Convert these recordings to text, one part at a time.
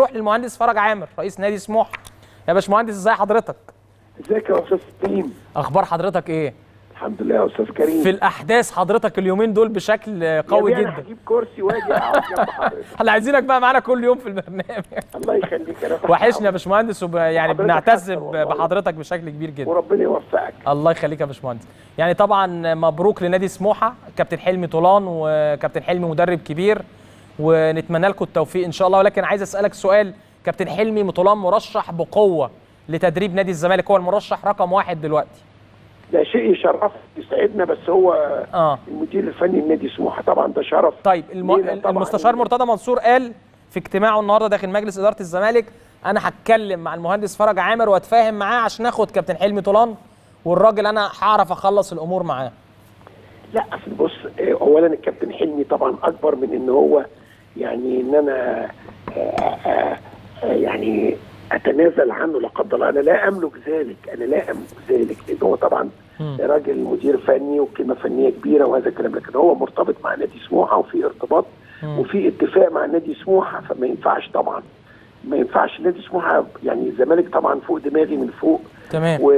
نروح للمهندس فرج عامر رئيس نادي سموحه يا باشمهندس ازي حضرتك ازيك يا استاذ كريم اخبار حضرتك ايه الحمد لله يا استاذ كريم في الاحداث حضرتك اليومين دول بشكل قوي يا بيه جدا انا هجيب كرسي واجي اقعد جنب حضرتك احنا عايزينك بقى معانا كل يوم في البرنامج الله يخليك انا وحشنا يا باشمهندس وب... يعني حضرتك بنعتز أكتر والله. بحضرتك بشكل كبير جدا وربنا يوفقك الله يخليك يا باشمهندس يعني طبعا مبروك لنادي سموحه كابتن حلمي طولان وكابتن حلمي مدرب كبير ونتمنى لكم التوفيق ان شاء الله ولكن عايز اسالك سؤال كابتن حلمي طولان مرشح بقوه لتدريب نادي الزمالك هو المرشح رقم واحد دلوقتي ده شيء يشرف يسعدنا بس هو اه المدير الفني لنادي سموحه طبعا ده شرف طيب الم... لينا طبعاً. المستشار مرتضى منصور قال في اجتماعه النهارده داخل مجلس اداره الزمالك انا هتكلم مع المهندس فرج عامر واتفاهم معاه عشان اخد كابتن حلمي طولان والراجل انا هعرف اخلص الامور معاه لا اصل بص آه، اولا الكابتن حلمي طبعا اكبر من ان هو يعني ان انا آه، آه، آه، يعني اتنازل عنه لا قدر الله انا لا املك ذلك انا لا املك ذلك لان هو طبعا مم. راجل مدير فني وقيمه فنيه كبيره وهذا الكلام لكن هو مرتبط مع نادي سموحه وفي ارتباط مم. وفي اتفاق مع نادي سموحه فما ينفعش طبعا ما ينفعش نادي سموحه يعني الزمالك طبعا فوق دماغي من فوق تمام و...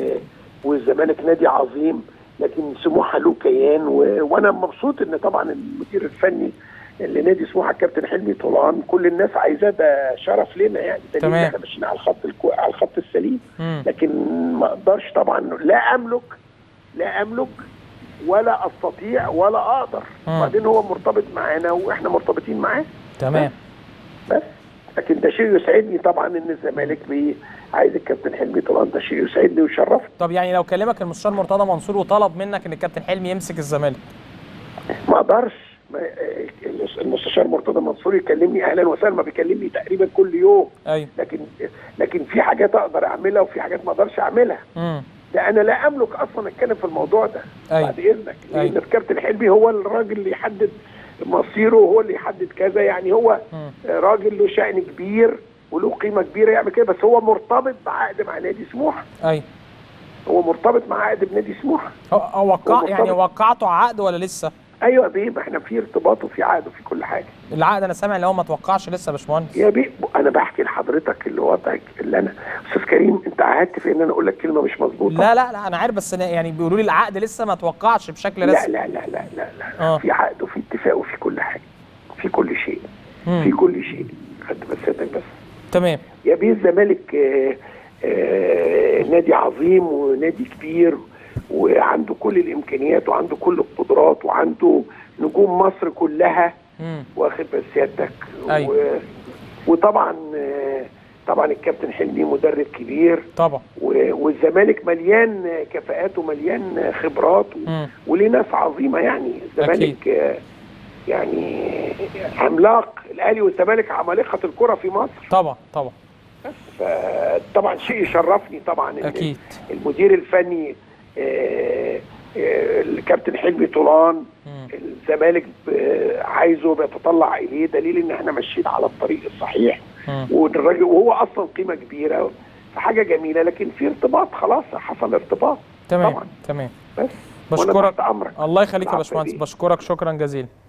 والزمالك نادي عظيم لكن سموحه له كيان و... وانا مبسوط ان طبعا المدير الفني لنادي سموحه الكابتن حلمي طولان كل الناس عايزاه ده شرف لنا يعني دليل إن تمام. احنا ماشيين على الخط الكو... على الخط السليم مم. لكن ما اقدرش طبعا لا املك لا املك ولا استطيع ولا اقدر مم. وبعدين هو مرتبط معانا واحنا مرتبطين معاه تمام بس لكن ده شيء يسعدني طبعا ان الزمالك بي عايز الكابتن حلمي طولان ده شيء يسعدني ويشرفني طب يعني لو كلمك المستشار مرتضى منصور وطلب منك ان الكابتن حلمي يمسك الزمالك ما اقدرش ما- آه، المستشار مرتضى منصور يكلمني اهلا وسهلا ما بيكلمني تقريبا كل يوم ايوه لكن لكن في حاجات اقدر اعملها وفي حاجات ما اقدرش اعملها امم ده انا لا املك اصلا اتكلم في الموضوع ده أيوة. بعد اذنك لان أيوة. الكابتن حلمي هو الراجل اللي يحدد مصيره وهو اللي يحدد كذا يعني هو مم. راجل له شأن كبير وله قيمه كبيره يعمل كده بس هو مرتبط بعقد مع نادي سموحه ايوه هو مرتبط مع عقد بنادي سموحه هو- هو وقع هو يعني مرتبط. وقعتوا عقد ولا لسه؟ ايوه يا بيه ما احنا في ارتباط وفي عقد وفي كل حاجه العقد انا سامع ان هو ما توقعش لسه يا باشمهندس يا بيه انا بحكي لحضرتك اللي وضعك اللي انا استاذ كريم انت قعدت في ان انا اقول لك كلمه مش مظبوطه لا لا لا انا عارف بس أنا يعني بيقولوا لي العقد لسه ما توقعش بشكل لا رسمي لا لا لا لا, لا. آه. في عقد وفي اتفاق وفي كل حاجه في كل شيء مم. في كل شيء خد بس بس تمام يا بيه الزمالك آه، آه، نادي عظيم ونادي كبير وعنده كل الامكانيات وعنده كل القدرات وعنده نجوم مصر كلها مم. واخد بس سيادتك أيوة. و... وطبعا آه، طبعا الكابتن حلمي مدرب كبير طبعا و- والزمالك مليان كفاءات ومليان خبرات و- مم. وليه ناس عظيمه يعني الزمالك آه، يعني عملاق الاهلي والزمالك عمالقه الكره في مصر طبعا طبعا فطبعا شيء يشرفني طبعا إن اكيد المدير الفني آه، آه، الكابتن حلمي طولان مم. الزمالك آه، عايزه بيتطلع اليه دليل ان احنا ماشيين على الطريق الصحيح مم. والراجل وهو اصلا قيمه كبيره فحاجه جميله لكن في ارتباط خلاص حصل ارتباط تمام طبعا تمام بس وأنا بشكرك تحت امرك الله يخليك يا العفو باشمهندس بيه. بشكرك شكرا جزيلا